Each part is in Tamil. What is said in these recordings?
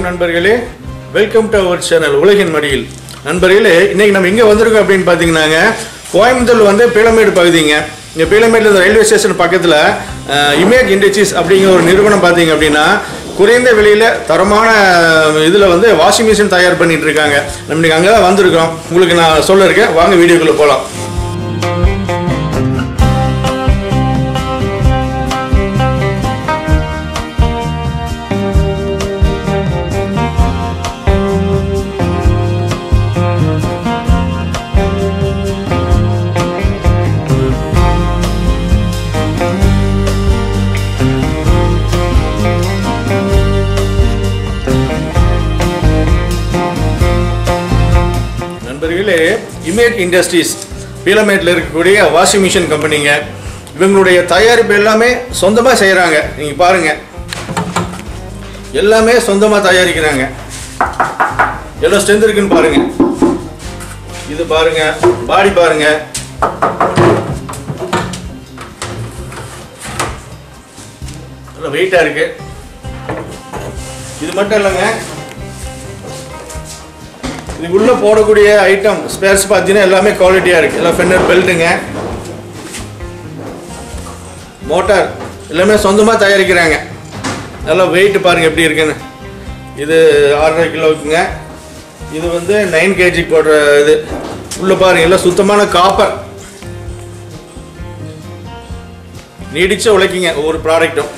நண்பர்களே வெல்கம் டு அவர் சேனல் உலகின் மடியில் நண்பர்களே இன்னைக்கு நம்ம எங்கே வந்திருக்கோம் அப்படின்னு பார்த்தீங்கன்னாங்க கோயம்புத்தூர் வந்து பீளமேடு பகுதிங்க இந்த பீளமேடு ரயில்வே ஸ்டேஷன் பக்கத்தில் இமேஜ் இண்டஸ்ட்ரீஸ் அப்படிங்கிற ஒரு நிறுவனம் பார்த்தீங்க அப்படின்னா குறைந்த விலையில் தரமான இதில் வந்து வாஷிங் மிஷின் தயார் பண்ணிட்டு இருக்காங்க நம்ம இன்னைக்கு அங்கே தான் வந்திருக்கோம் உங்களுக்கு நான் சொல்ல இருக்கேன் வாங்க வீடியோக்குள்ளே போகலாம் நண்பர்களே இமேஜ் இண்டஸ்ட்ரீஸ் பீலமேட்டில் இருக்கக்கூடிய வாஷிங் மிஷின் கம்பெனிங்க இவங்களுடைய தயாரிப்பு எல்லாமே சொந்தமாக செய்கிறாங்க நீங்கள் பாருங்கள் எல்லாமே சொந்தமாக தயாரிக்கிறாங்க எவ்வளோ ஸ்ட்ரென்த் இருக்குன்னு பாருங்கள் இது பாருங்க பாடி பாருங்க நல்லா வெயிட்டாக இருக்கு இது மட்டும் இல்லைங்க இதுக்குள்ள போடக்கூடிய ஐட்டம் ஸ்பேர்ஸ் பார்த்தீங்கன்னா எல்லாமே குவாலிட்டியாக இருக்குது எல்லாம் ஃபெண்டர் பெல்ட்டுங்க மோட்டார் எல்லாமே சொந்தமாக தயாரிக்கிறாங்க நல்லா வெயிட் பாருங்கள் எப்படி இருக்குன்னு இது ஆறரை கிலோவுக்குங்க இது வந்து நைன் கேஜி போடுற இது உள்ள பாருங்க எல்லாம் சுத்தமான காப்பர் நீடிச்ச உழைக்குங்க ஒவ்வொரு ப்ராடக்ட்டும்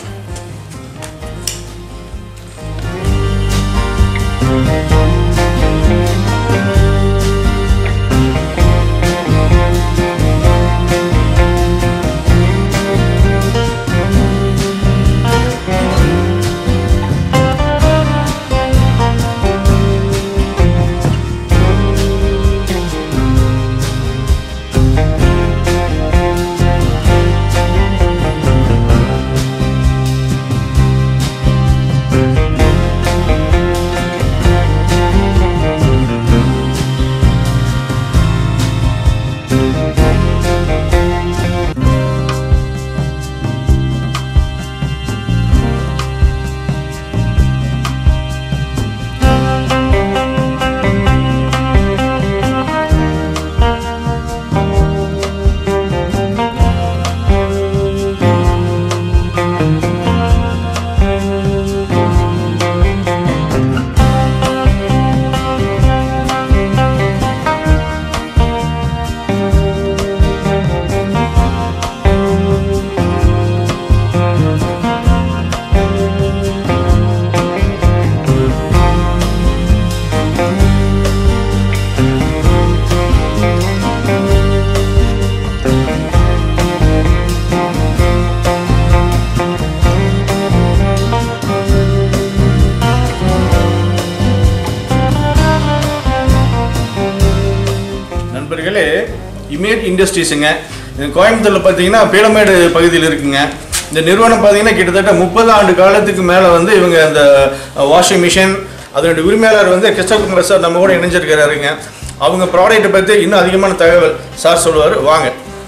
நண்பர்களே இமேஜ் இண்டஸ்ட்ரீஸுங்க இது கோயம்புத்தூரில் பார்த்தீங்கன்னா பீளமேடு பகுதியில் இருக்குங்க இந்த நிறுவனம் பார்த்தீங்கன்னா கிட்டத்தட்ட முப்பது ஆண்டு காலத்துக்கு மேலே வந்து இவங்க அந்த வாஷிங் மிஷின் அதனுடைய உரிமையாளர் வந்து கிருஷ்ணகுமார் சார் நம்ம கூட இணைஞ்சிருக்கிறாருங்க அவங்க ப்ராடக்ட்டை பற்றி இன்னும் அதிகமான தகவல் சார் சொல்லுவார் வாங்க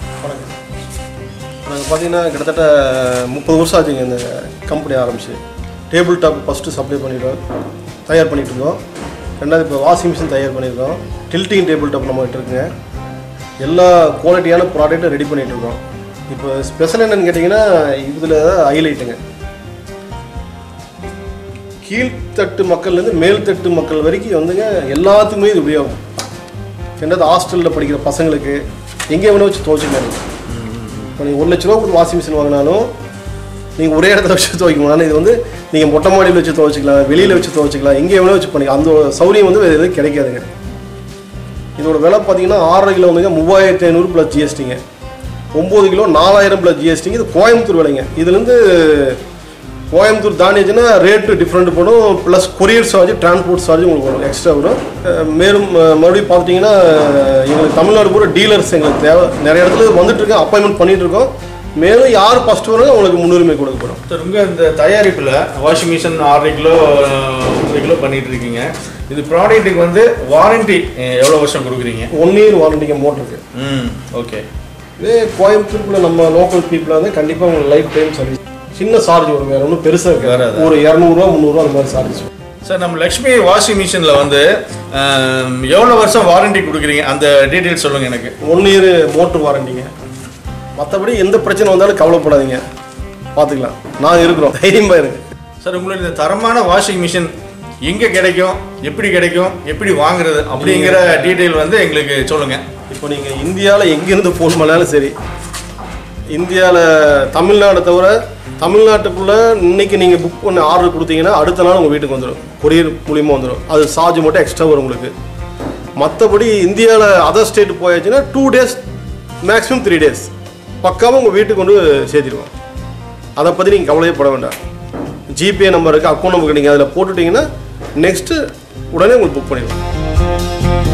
நாங்கள் பார்த்தீங்கன்னா கிட்டத்தட்ட முப்பது வருஷம் ஆச்சுங்க இந்த கம்பெனி ஆரம்பிச்சு டேபிள் டாப் ஃபஸ்ட்டு சப்ளை பண்ணிட்டோம் தயார் பண்ணிட்டு இருந்தோம் ரெண்டாவது இப்போ வாஷிங் மிஷின் தயார் பண்ணியிருக்கோம் டில்ட்டிங் டேபிள் டாப் நம்மகிட்ட இருக்குங்க எல்லா குவாலிட்டியான ப்ராடக்ட்டும் ரெடி பண்ணிட்டு இருக்கோம் இப்போ ஸ்பெஷல் என்னன்னு கேட்டிங்கன்னா இதில் ஹைலைட்டுங்க கீழ்த்தட்டு மக்கள்லேருந்து மேல்தட்டு மக்கள் வரைக்கும் வந்துங்க எல்லாத்துக்குமே இது உபயோகம் ரெண்டாவது ஹாஸ்டலில் படிக்கிற பசங்களுக்கு எங்கே வேணா வச்சு துவச்சிக்கலாம் நீங்கள் இப்போ நீங்கள் ஒரு லட்ச ரூபா கொடுத்து வாஷிங் மிஷின் வாங்கினாலும் நீங்கள் ஒரே இடத்துல வச்சு துவைக்க ஆனால் இது வந்து நீங்கள் மொட்டை மாடியில் வச்சு துவைச்சிக்கலாம் வெளியில் வச்சு துவைச்சிக்கலாம் எங்கே வேணால் வச்சு பண்ணிக்கலாம் அந்த ஒரு சௌரியம் வந்து வேறு எதுவும் கிடைக்காதுங்க இதோட விலை பார்த்தீங்கன்னா ஆறரை கிலோ வந்துங்க மூவாயிரத்தி ஐநூறு ப்ளஸ் ஜிஎஸ்டிங்க ஒம்பது கிலோ நாலாயிரம் ப்ளஸ் ஜிஎஸ்டிங்க இது கோயம்புத்தூர் விலைங்க இதுலேருந்து கோயம்புத்தூர் தாண்டிச்சுன்னா ரேட்டு டிஃப்ரெண்ட் போடும் plus courier charge transport charge உங்களுக்கு வரும் எக்ஸ்ட்ரா வரும் அஹ் மேலும் அஹ் மறுபடியும் பார்த்துட்டிங்கன்னா எங்களுக்கு தமிழ்நாடு பூரா டீலர்ஸ் எங்களுக்கு தேவை நிறைய இடத்துல வந்துட்டு இருக்கோம் அப்பாயின்மெண்ட் பண்ணிட்டு இருக்கோம் மேலும் யார் ஃபஸ்ட் வராங்க அவங்களுக்கு முன்னுரிமை கொடுக்கப்படும் சார் உங்கள் இந்த தயாரிப்பில் வாஷிங் மிஷின் ஆறரை கிலோ ஒன்றரை கிலோ பண்ணிட்டு இருக்கீங்க இது ப்ராடக்ட்டுக்கு வந்து வாரண்டி எவ்வளோ வருஷம் கொடுக்குறீங்க ஒன் இயர் வாரண்டிங்க மோட்டருக்கு ம் ஓகே இதே கோயம்புத்தூருக்குள்ள நம்ம லோக்கல் பீப்புளாக வந்து கண்டிப்பாக உங்களுக்கு லைஃப் டைம் சர்வீஸ் சின்ன சார்ஜ் வரும் வேறு ஒன்றும் பெருசாக வராது. இருக்காது ஒரு இரநூறுவா முந்நூறுவா அந்த மாதிரி சார்ஜ் சார் நம்ம லக்ஷ்மி வாஷிங் மிஷினில் வந்து ஆம், எவ்வளோ வருஷம் வாரண்டி கொடுக்குறீங்க அந்த டீட்டெயில்ஸ் சொல்லுங்கள் எனக்கு ஒன் இயர் மோட்டர் வாரண்டிங்க மற்றபடி எந்த பிரச்சனை வந்தாலும் கவலைப்படாதீங்க பார்த்துக்கலாம் நான் இருக்கிறோம் தைரியமாக இருங்க சார் உங்களுடைய இந்த தரமான வாஷிங் மிஷின் எங்கே கிடைக்கும் எப்படி கிடைக்கும் எப்படி வாங்குறது அப்படிங்கிற டீட்டெயில் வந்து எங்களுக்கு சொல்லுங்கள் இப்போ நீங்கள் இந்தியாவில் எங்கேருந்து ஃபோன் பண்ணாலும் சரி இந்தியாவில் தமிழ்நாடை தவிர தமிழ்நாட்டுக்குள்ளே இன்னைக்கு நீங்கள் புக் பண்ண ஆர்டர் கொடுத்தீங்கன்னா அடுத்த நாள் உங்கள் வீட்டுக்கு வந்துடும் கொரியர் மூலியமாக வந்துடும் அது சார்ஜ் மட்டும் எக்ஸ்ட்ரா வரும் உங்களுக்கு மற்றபடி இந்தியாவில் அதர் ஸ்டேட் போயாச்சுன்னா two days maximum three days பக்காவாக உங்கள் வீட்டுக்கு கொண்டு சேர்த்திடுவோம் அதை பற்றி நீங்கள் கவலையே பட வேண்டாம் ஜிபே நம்பர் இருக்குது அக்கௌண்ட் நம்பருக்கு நீங்கள் அதில் போட்டுட்டீங்கன்னா நெக்ஸ்ட்டு உடனே உங்களுக்கு புக் பண்ணிடுவோம்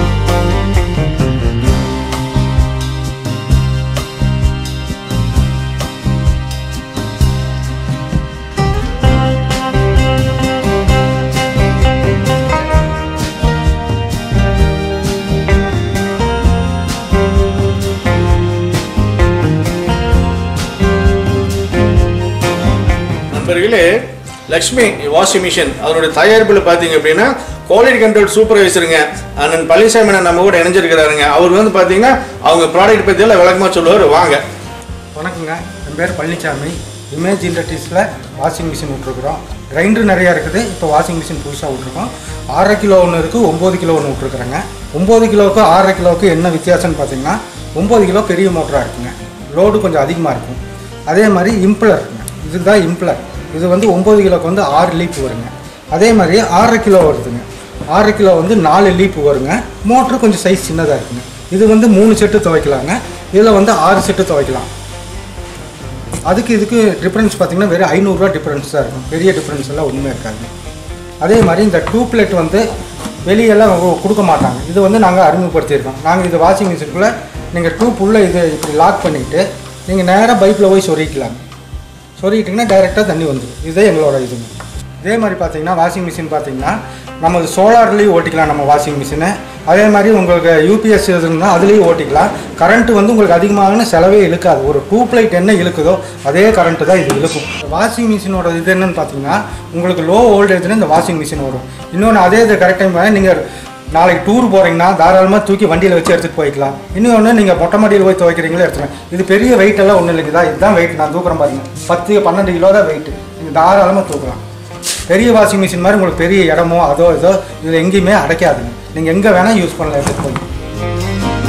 நண்பர்களே லக்ஷ்மி வாஷிங் மிஷின் அதனுடைய தயாரிப்பில் பார்த்தீங்க அப்படின்னா குவாலிட்டி கண்ட்ரோல் சூப்பர்வைசருங்க அண்ணன் பழனிசாமி அண்ணன் நம்ம கூட இணைஞ்சிருக்கிறாருங்க அவர் வந்து பார்த்தீங்கன்னா அவங்க ப்ராடக்ட் பற்றி எல்லாம் விளக்கமாக சொல்லுவார் வாங்க வணக்கங்க என் பேர் பழனிசாமி இமேஜ் இண்டஸ்ட்ரீஸில் வாஷிங் மிஷின் விட்ருக்குறோம் கிரைண்டர் நிறையா இருக்குது இப்போ வாஷிங் மிஷின் புதுசாக விட்ருக்கோம் ஆறரை கிலோ ஒன்று இருக்குது ஒம்பது கிலோ ஒன்று விட்ருக்குறேங்க ஒம்பது கிலோவுக்கு ஆறரை கிலோவுக்கு என்ன வித்தியாசம்னு பார்த்தீங்கன்னா ஒம்பது கிலோ பெரிய மோட்டராக இருக்குங்க லோடு கொஞ்சம் அதிகமாக இருக்கும் அதே மாதிரி இம்ப்ளர் இதுதான் இம்ப்ளர் இது வந்து ஒம்பது கிலோக்கு வந்து ஆறு லீப் வருங்க அதே மாதிரி ஆறரை கிலோ வருதுங்க ஆறரை கிலோ வந்து நாலு லீப் வருங்க மோட்ரு கொஞ்சம் சைஸ் சின்னதாக இருக்குங்க இது வந்து மூணு செட்டு துவைக்கலாங்க இதில் வந்து ஆறு செட்டு துவைக்கலாம் அதுக்கு இதுக்கு டிஃப்ரென்ஸ் பார்த்தீங்கன்னா வெறும் ஐநூறுரூவா டிஃப்ரென்ஸ் தான் இருக்கும் பெரிய டிஃப்ரென்ஸ் எல்லாம் ஒன்றுமே இருக்காது அதே மாதிரி இந்த டூ பிளேட் வந்து வெளியெல்லாம் கு- கொடுக்க மாட்டாங்க இது வந்து நாங்கள் அறிமுகப்படுத்தியிருக்கோம் நாங்கள் இது வாஷிங் மிஷினுக்குள்ளே நீங்கள் டூப் உள்ள இது இப்படி லாக் பண்ணிக்கிட்டு நீங்கள் நேராக பைப்பில் போய் சொருகிக்கலாம் சொருகிட்டிங்கன்னா டைரெக்டாக தண்ணி வந்துடும் இதுதான் எங்களோட இதுங்க இதே மாதிரி பார்த்தீங்கன்னா வாஷிங் மிஷின் பார்த்தீங்கன்னா நமக்கு சோலார்லேயும் ஓட்டிக்கலாம் நம்ம வாஷிங் மிஷினை அதே மாதிரி உங்களுக்கு யூபிஎஸ் இருந்தால் அதுலேயும் ஓட்டிக்கலாம் கரண்ட்டு வந்து உங்களுக்கு அதிகமான செலவே இழுக்காது ஒரு டூ லைட் என்ன இழுக்குதோ அதே கரண்ட்டு தான் இது இழுக்கும் வாஷிங் மிஷினோட இது என்னன்னு பார்த்தீங்கன்னா உங்களுக்கு லோ வோல்டேஜ்னு இந்த வாஷிங் மிஷின் வரும் இன்னொன்று அதே இது கரெக்ட் டைம் நீங்கள் நாளைக்கு டூர் போகிறீங்கன்னா தாராளமாக தூக்கி வண்டியில் வச்சு எடுத்துகிட்டு போய்க்கலாம் இன்னொன்று நீங்கள் மொட்டை மாடியில் போய் துவைக்கிறீங்களோ எடுத்துக்கலாம் இது பெரிய weight எல்லாம் ஒன்றும் இல்லைங்க இதான் இதுதான் வெயிட் நான் தூக்குறேன் பாருங்க பத்து பன்னெண்டு கிலோ தான் வெயிட் நீங்கள் தாராளமாக தூக்கலாம் பெரிய வாஷிங் மிஷின் மாதிரி உங்களுக்கு பெரிய இடமோ அதோ இதோ இதில் எங்கேயுமே அடைக்காதுங்க நீங்கள் எங்கே வேணால் யூஸ் பண்ணலாம் எடுத்துகிட்டு போய்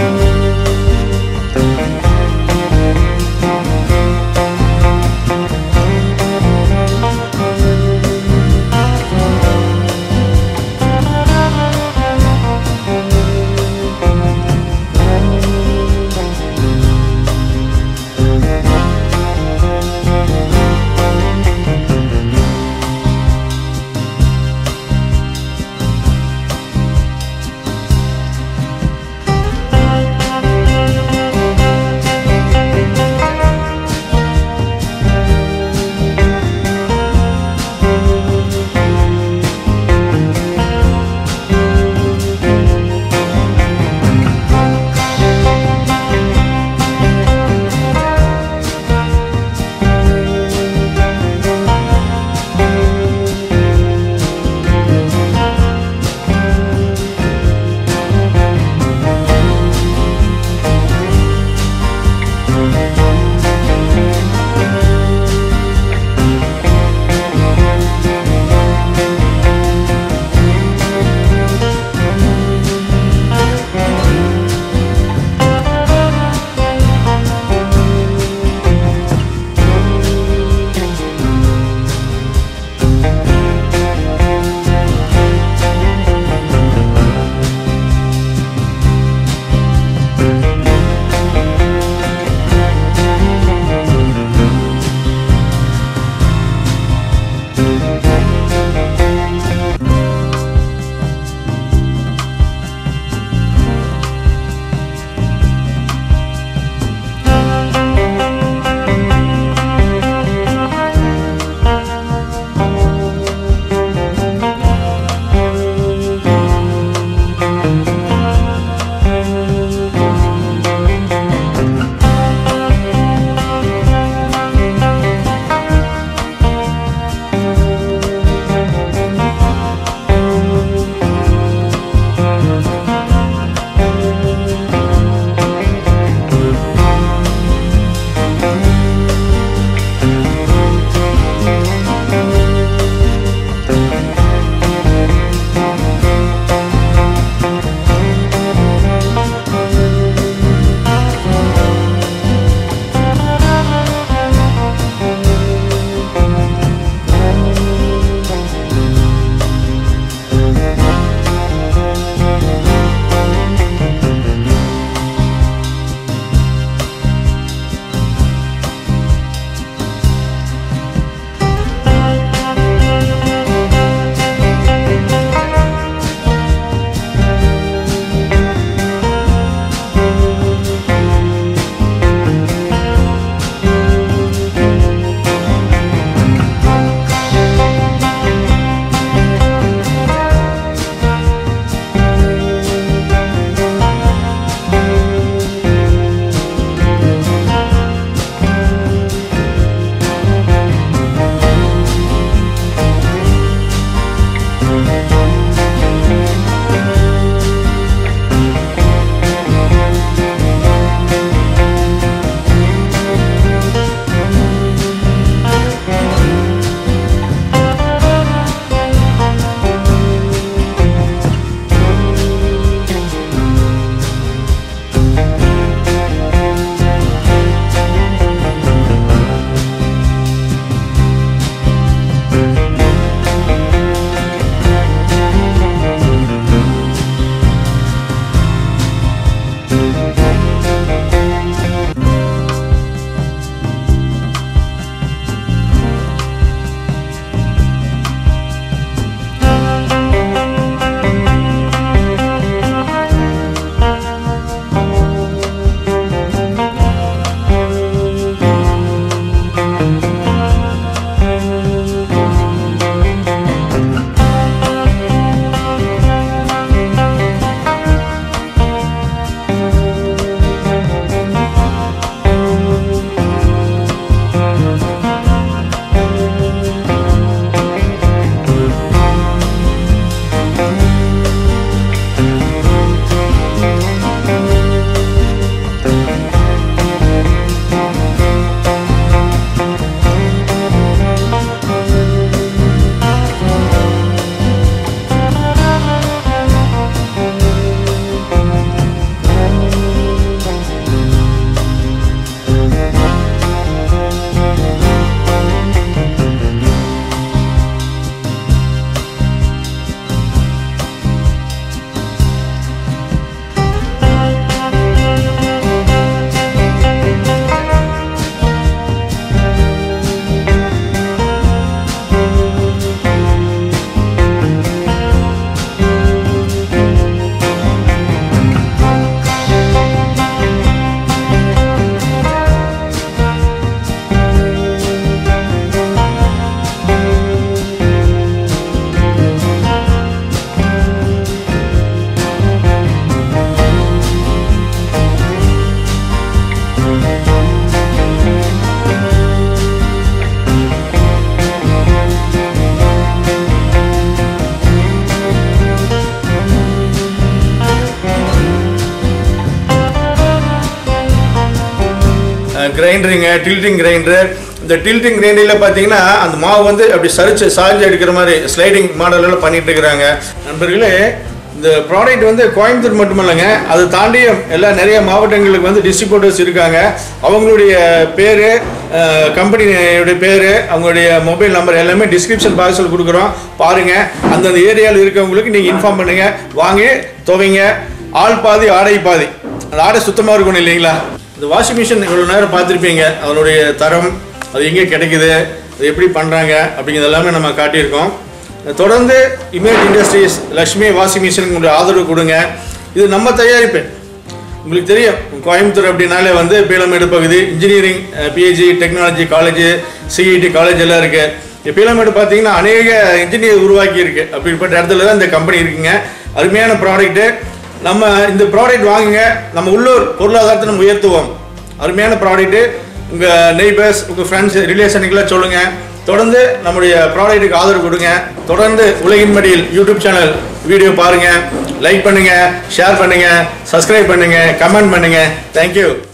கிரைண்டருங்க டில்ட்டிங் கிரைண்டர் இந்த டில்ட்டிங் கிரைண்டரில் பார்த்தீங்கன்னா அந்த மாவு வந்து அப்படி சரிச்சு சாய்ஞ்சு எடுக்கிற மாதிரி ஸ்லைடிங் மாடலில் பண்ணிட்டு இருக்கிறாங்க நண்பர்களே இந்த ப்ராடக்ட் வந்து கோயம்புத்தூர் மட்டுமல்லங்க அதை தாண்டியும் எல்லா நிறைய மாவட்டங்களுக்கு வந்து டிஸ்ட்ரிபியூட்டர்ஸ் இருக்காங்க அவங்களுடைய பேர் கம்பெனியோடைய பேர் அவங்களுடைய மொபைல் நம்பர் எல்லாமே டிஸ்கிரிப்ஷன் பாக்ஸில் கொடுக்குறோம் பாருங்கள் அந்தந்த ஏரியாவில் இருக்கவங்களுக்கு நீங்கள் இன்ஃபார்ம் பண்ணுங்கள் வாங்கி துவைங்க ஆள் பாதி ஆடை பாதி அந்த ஆடை சுத்தமாக இருக்கணும் இல்லைங்களா இந்த வாஷிங் மிஷின் இவ்வளோ நேரம் பார்த்துருப்பீங்க அதனுடைய தரம் அது எங்கே கிடைக்குது அது எப்படி பண்ணுறாங்க அப்படிங்கிறது எல்லாமே நம்ம காட்டியிருக்கோம் தொடர்ந்து இமேஜ் இண்டஸ்ட்ரீஸ் லக்ஷ்மி வாஷிங் மிஷினுக்கு உங்களுடைய ஆதரவு கொடுங்க இது நம்ம தயாரிப்பு உங்களுக்கு தெரியும் கோயம்புத்தூர் அப்படின்னாலே வந்து பீளமேடு பகுதி engineering PhD technology college CET college எல்லாம் இருக்குது பீளமேடு பார்த்தீங்கன்னா அநேக இன்ஜினியர் உருவாக்கி இருக்கு அப்படிப்பட்ட இடத்துல தான் இந்த கம்பெனி இருக்குங்க அருமையான ப்ராடக்ட்டு நம்ம இந்த ப்ராடக்ட் வாங்குங்க நம்ம உள்ளூர் பொருளாதாரத்தை நம்ம உயர்த்துவோம் அருமையான ப்ராடக்ட்டு உங்கள் நெய்பர்ஸ் உங்கள் ஃப்ரெண்ட்ஸ் ரிலேஷனுக்கெல்லாம் சொல்லுங்கள் தொடர்ந்து நம்முடைய ப்ராடக்ட்டுக்கு ஆதரவு கொடுங்க தொடர்ந்து உலகின் மடியில் யூடியூப் சேனல் வீடியோ பாருங்கள் லைக் பண்ணுங்கள் ஷேர் பண்ணுங்கள் சப்ஸ்கிரைப் பண்ணுங்கள் கமெண்ட் பண்ணுங்கள் தேங்க்யூ